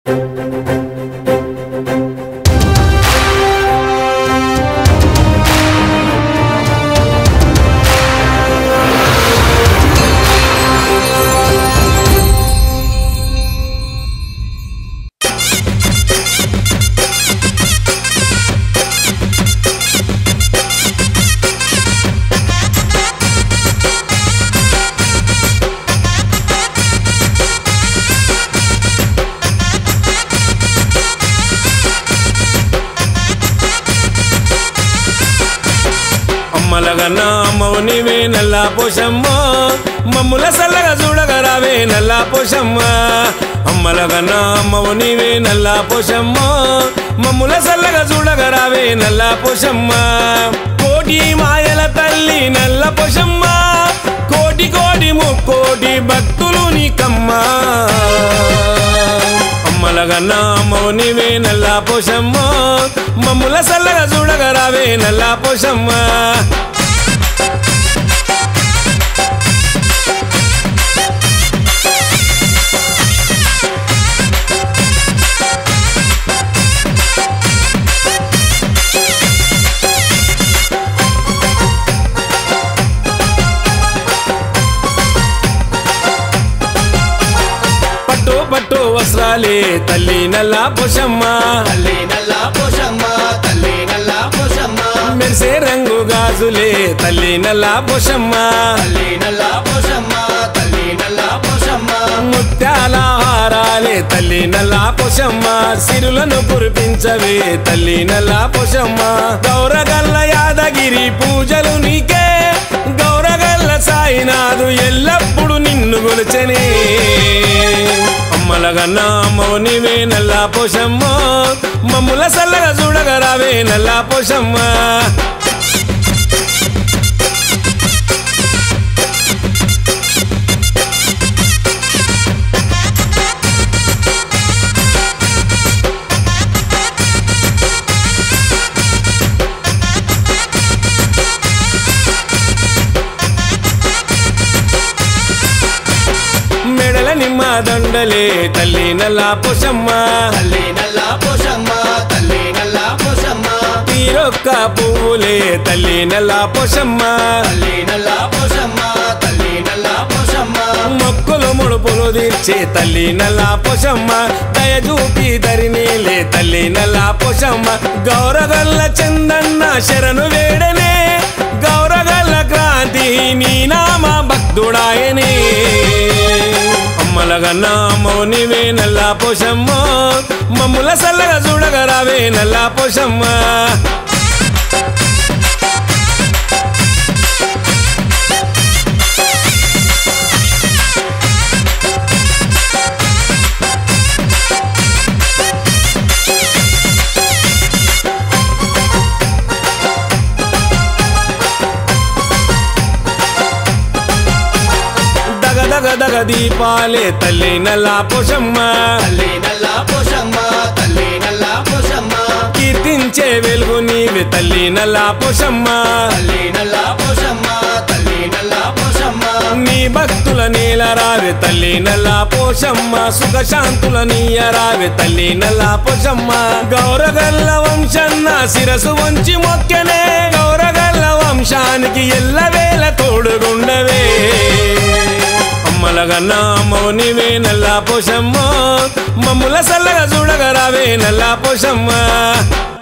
అమ్మలగన్న అమ్మవు నీవే నల్లా పోషమ్మ మమ్ముల సల్లగా చూడగరావే నల్లా పోషమ్మ అమ్మలగన్న అమ్మవు నీవే నల్లా పోషమ్మ మమ్ముల సల్లగా చూడగరావే నల్లా పోషమ్మ కోటి మాయల తల్లి నల్ల పోషమ్మ కోటి కోటి ముక్కోటి భక్తులు నీకమ్మా అమ్మలగన్న అమ్మవు నీవే నల్లా పోషమ్మ మమ్ముల సల్లగా చూడగరావే నల్లా పోషమ్మ పట్టు పట్టు వస్త్రాలే తల్లి నల్లా పోషమ్మ తల్లి నల్ల పోషమ్మ తల్లి నల్ల పోషమ్మ మెరిసే రంగు గాజులే తల్లి నల్లా పోషమ్మ తల్లి నల్ల పోషమ్మ తల్లి నల్ల పోషమ్మ ముత్యాల హారాలే తల్లి నల్లా పోషమ్మ సిరులను కురిపించవే తల్లి నల్లా పోషమ్మ గౌరగల్ల యాదగిరి పూజలు నీకే గౌరగల్ల సాయినాథు ఎల్లప్పుడు నిన్ను గొలిచనే అమ్మలగన్న అమ్మవు నీవే నల్లా పోషమ్మ మమ్ముల సల్లగా చూడగరావే నల్లా పోషమ్మ మెడల నిమ్మ దండలే తల్లి నల్లా పోషమ్మ తల్లి నల్ల పోషమ్మ తల్లి నల్ల పోషమ్మ తీరొక్క పువ్వులే తల్లి నల్లా పోషమ్మ తల్లి నల్ల పోషమ్మ తల్లి నల్ల పోషమ్మ మొక్కులు ముడుపులు తీర్చే తల్లి నల్లా పోషమ్మ దయ చూపి ధరినీలే తల్లి నల్లా పోషమ్మ గౌరగల్ల చందన్న శరణు వేడనే గౌరగల్ల క్రాంతి నీ నామ భక్తుడాయనే అమ్మలగన్న అమ్మవు నీవే నల్లా పోషమ్మ మమ్ముల సల్లగా చూడగరావే నల్లా పోషమ్మ దగ దగ దగ దీపాలే తల్లి నల్లా పోషమ్మ తల్లి నల్ల పోషమ్మ తల్లి నల్ల పోషమ్మ కీర్తించే వెలుగు నీవే తల్లి నల్లా పోషమ్మ తల్లి నల్ల పోషమ్మ తల్లి నల్ల పోషమ్మ నీ భక్తుల నీల రావే తల్లి నల్లా పోషమ్మ సుఖ శాంతుల నీయ రావే తల్లి నల్లా పోషమ్మ గౌరగల్ల వంశన్న శిరసు వంచి మొక్కనే గౌరగల్ల వంశానికి ఎల్లవేళ తోడుగుండవే అమ్మలగన్న అమ్మవు నీవే నల్లా పోషమ్మ మమ్ముల సల్లగా చూడగరావే నల్లా పోషమ్మ